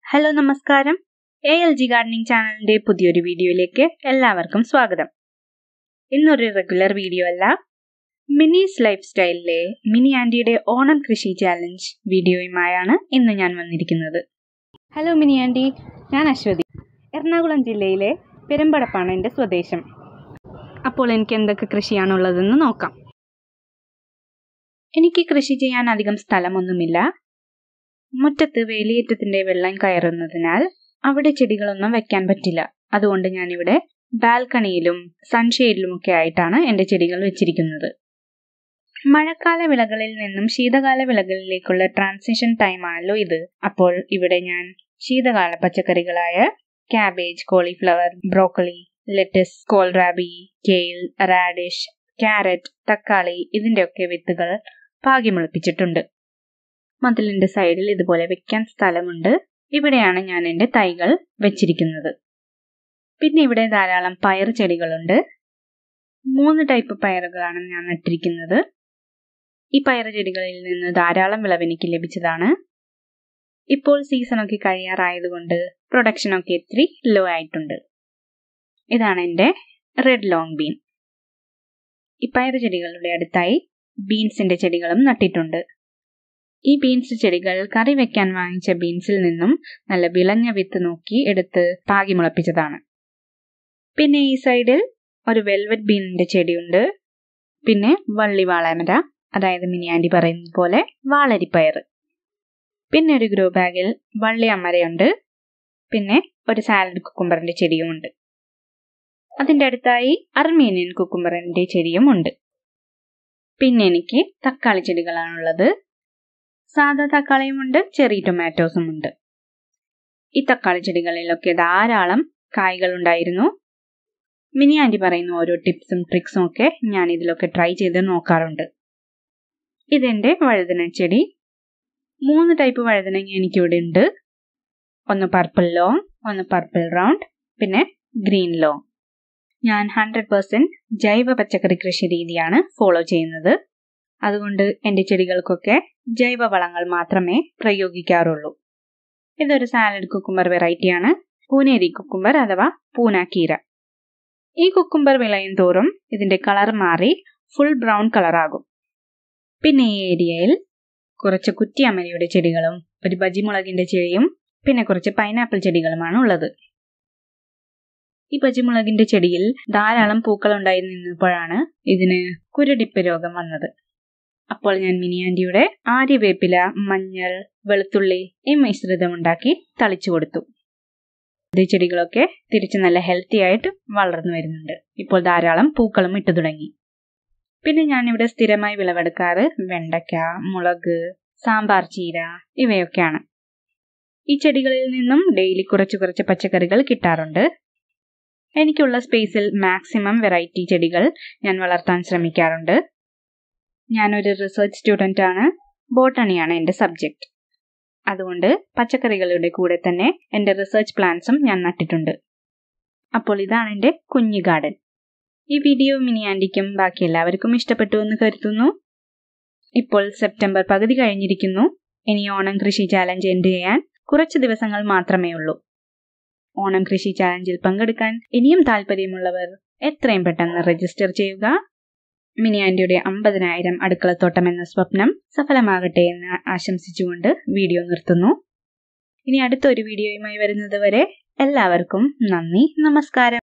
hello നമസ്കാരം A L G gardening ചാനലിന്റെ പുതിയൊരു വീഡിയോയിലേക്ക് എല്ലാവർക്കും സ്വാഗതം ഇന്നൊരു റെഗുലർ വീഡിയോ അല്ല മിനീസ് ലൈഫ് സ്റ്റൈലിലെ മിനി ആൻറ്റിയുടെ ഓണം കൃഷി ചാലഞ്ച് വീഡിയോയുമായാണ് ഇന്ന് ഞാൻ വന്നിരിക്കുന്നത് ഹലോ മിനി ആൻറ്റി ഞാൻ അശ്വതി എറണാകുളം ജില്ലയിലെ പെരുമ്പടപ്പാണ് എൻ്റെ സ്വദേശം അപ്പോൾ എനിക്ക് എന്തൊക്കെ കൃഷിയാണുള്ളതെന്ന് നോക്കാം എനിക്ക് കൃഷി ചെയ്യാൻ അധികം സ്ഥലമൊന്നുമില്ല മുറ്റത്ത് വേലിയേറ്റത്തിന്റെ വെള്ളം കയറുന്നതിനാൽ അവിടെ ചെടികളൊന്നും വെക്കാൻ പറ്റില്ല അതുകൊണ്ട് ഞാനിവിടെ ബാൽക്കണിയിലും സൺഷെയ്ഡിലുമൊക്കെ ആയിട്ടാണ് എൻ്റെ ചെടികൾ വെച്ചിരിക്കുന്നത് മഴക്കാല വിളകളിൽ നിന്നും ശീതകാല വിളകളിലേക്കുള്ള ട്രാൻസിഷൻ ടൈം ആണല്ലോ ഇത് അപ്പോൾ ഇവിടെ ഞാൻ ശീതകാല പച്ചക്കറികളായ cabbage cauliflower broccoli lettuce kohlrabi kale radish carrot തക്കാളി ഇതിൻ്റെയൊക്കെ വിത്തുകൾ പാകി മുളപ്പിച്ചിട്ടുണ്ട് മതിലിന്റെ സൈഡിൽ ഇതുപോലെ വെക്കാൻ സ്ഥലമുണ്ട് ഇവിടെയാണ് ഞാൻ എൻ്റെ തൈകൾ വെച്ചിരിക്കുന്നത് പിന്നെ ഇവിടെ ധാരാളം പയർ ചെടികളുണ്ട് മൂന്ന് ടൈപ്പ് പയറുകളാണ് ഞാൻ നട്ടിരിക്കുന്നത് ഈ പയർ ചെടികളിൽ നിന്ന് ധാരാളം വിളവ് എനിക്ക് ലഭിച്ചതാണ് ഇപ്പോൾ സീസണൊക്കെ കഴിയാറായതുകൊണ്ട് പ്രൊഡക്ഷനൊക്കെ ഇത്തിരി ലോ ആയിട്ടുണ്ട് ഇതാണ് എൻ്റെ റെഡ് ലോങ് ബീൻ ഈ പയർ ചെടികളുടെ അടുത്തായി ബീൻസിന്റെ ചെടികളും നട്ടിട്ടുണ്ട് ഈ ബീൻസ് ചെടികൾ കറി വെക്കാൻ വാങ്ങിച്ച ബീൻസിൽ നിന്നും നല്ല വിളഞ്ഞ വിത്ത് നോക്കി എടുത്ത് പാകി മുളപ്പിച്ചതാണ് പിന്നെ ഈ സൈഡിൽ ഒരു വെൽവെറ്റ് ബീനിന്റെ ചെടിയുണ്ട് പിന്നെ വള്ളി വാളമര അതായത് മിനിയാണ്ടി പറയുന്നത് പോലെ വാളരിപ്പയർ പിന്നെ ഒരു ഗ്രോ ബാഗിൽ വള്ളി അമരയുണ്ട് പിന്നെ ഒരു സാലഡ് കുക്കുംബറിന്റെ ചെടിയുമുണ്ട് അതിൻ്റെ അടുത്തായി അർമീനിയൻ കുക്കുംബറിന്റെ ചെടിയും ഉണ്ട് പിന്നെ എനിക്ക് തക്കാളി ചെടികളാണുള്ളത് സാധാ തക്കാളിയുമുണ്ട് ചെറിയ ടൊമാറ്റോസും ഉണ്ട് ഈ തക്കാളി ചെടികളിലൊക്കെ ധാരാളം കായ്കൾ ഉണ്ടായിരുന്നു മിനി ആൻറ്റി പറയുന്ന ഓരോ ടിപ്സും ട്രിക്സും ഒക്കെ ഞാൻ ഇതിലൊക്കെ ട്രൈ ചെയ്ത് നോക്കാറുണ്ട് ഇതെൻ്റെ വഴുതന ചെടി മൂന്ന് ടൈപ്പ് വഴുതനങ്ങ എനിക്കിവിടെ ഉണ്ട് ഒന്ന് പർപ്പിൾ ലോങ് ഒന്ന് പർപ്പിൾ റൗണ്ട് പിന്നെ ഗ്രീൻ ലോങ് ഞാൻ ഹൺഡ്രഡ് പെർസെൻറ്റ് ജൈവ പച്ചക്കറി കൃഷി രീതിയാണ് ഫോളോ ചെയ്യുന്നത് അതുകൊണ്ട് എൻ്റെ ചെടികൾക്കൊക്കെ ജൈവ വളങ്ങൾ മാത്രമേ പ്രയോഗിക്കാറുള്ളൂ ഇതൊരു സാലഡ് കുക്കുംബർ വെറൈറ്റിയാണ് പൂനേരി കുക്കുംബർ അഥവാ പൂനാക്കീര ഈ കുക്കുംബർ വിളയും തോറും ഇതിന്റെ കളർ മാറി ഫുൾ ബ്രൗൺ കളറാകും പിന്നെ ഈ ഏരിയയിൽ കുറച്ച് കുറ്റിയമ്മനയുടെ ചെടികളും ഒരു ബജിമുളകിന്റെ ചെടിയും പിന്നെ കുറച്ച് പൈനാപ്പിൾ ചെടികളുമാണ് ഉള്ളത് ഈ പച്ചിമുളകിന്റെ ചെടിയിൽ ധാരാളം പൂക്കൾ ഉണ്ടായി നിന്നപ്പോഴാണ് ഇതിന് കുരുടിപ്പ് രോഗം വന്നത് അപ്പോൾ ഞാൻ മിനിയാൻറ്റിയുടെ ആര്യവേപ്പില മഞ്ഞൾ വെളുത്തുള്ളി ഈ മിശ്രിതം ഉണ്ടാക്കി തളിച്ചു കൊടുത്തു ഇത് ചെടികളൊക്കെ തിരിച്ച് നല്ല ഹെൽത്തി ആയിട്ട് വളർന്നു വരുന്നുണ്ട് ഇപ്പോൾ ധാരാളം പൂക്കളും ഇട്ടു തുടങ്ങി പിന്നെ ഞാനിവിടെ സ്ഥിരമായി വിളവെടുക്കാറ് വെണ്ടയ്ക്ക മുളക് സാമ്പാർ ചീര ഇവയൊക്കെയാണ് ഈ ചെടികളിൽ നിന്നും ഡെയിലി കുറച്ച് കുറച്ച് പച്ചക്കറികൾ കിട്ടാറുണ്ട് എനിക്കുള്ള സ്പേസിൽ മാക്സിമം വെറൈറ്റി ചെടികൾ ഞാൻ വളർത്താൻ ശ്രമിക്കാറുണ്ട് ഞാനൊരു റിസർച്ച് സ്റ്റുഡൻ്റ് ആണ് ബോട്ടണിയാണ് എൻ്റെ സബ്ജക്റ്റ് അതുകൊണ്ട് പച്ചക്കറികളുടെ കൂടെ തന്നെ എൻ്റെ റിസർച്ച് പ്ലാൻസും ഞാൻ നട്ടിട്ടുണ്ട് അപ്പോൾ ഇതാണ് എൻ്റെ കുഞ്ഞു ഗാർഡൻ ഈ വീഡിയോ മിനി ആൻറ്റിക്കും ബാക്കി എല്ലാവർക്കും ഇഷ്ടപ്പെട്ടു എന്ന് കരുതുന്നു ഇപ്പോൾ സെപ്റ്റംബർ പകുതി കഴിഞ്ഞിരിക്കുന്നു ഇനി ഓണം കൃഷി ചാലഞ്ച് എൻഡ് ചെയ്യാൻ കുറച്ച് ദിവസങ്ങൾ മാത്രമേ ഉള്ളൂ ഓണം കൃഷി ചാലഞ്ചിൽ പങ്കെടുക്കാൻ ഇനിയും താല്പര്യമുള്ളവർ എത്രയും പെട്ടെന്ന് രജിസ്റ്റർ ചെയ്യുക മിനി ആൻറ്റിയുടെ അമ്പതിനായിരം അടുക്കളത്തോട്ടം എന്ന സ്വപ്നം സഫലമാകട്ടെ എന്ന് ആശംസിച്ചുകൊണ്ട് വീഡിയോ നിർത്തുന്നു ഇനി അടുത്തൊരു വീഡിയോയുമായി വരുന്നത് വരെ എല്ലാവർക്കും നന്ദി നമസ്കാരം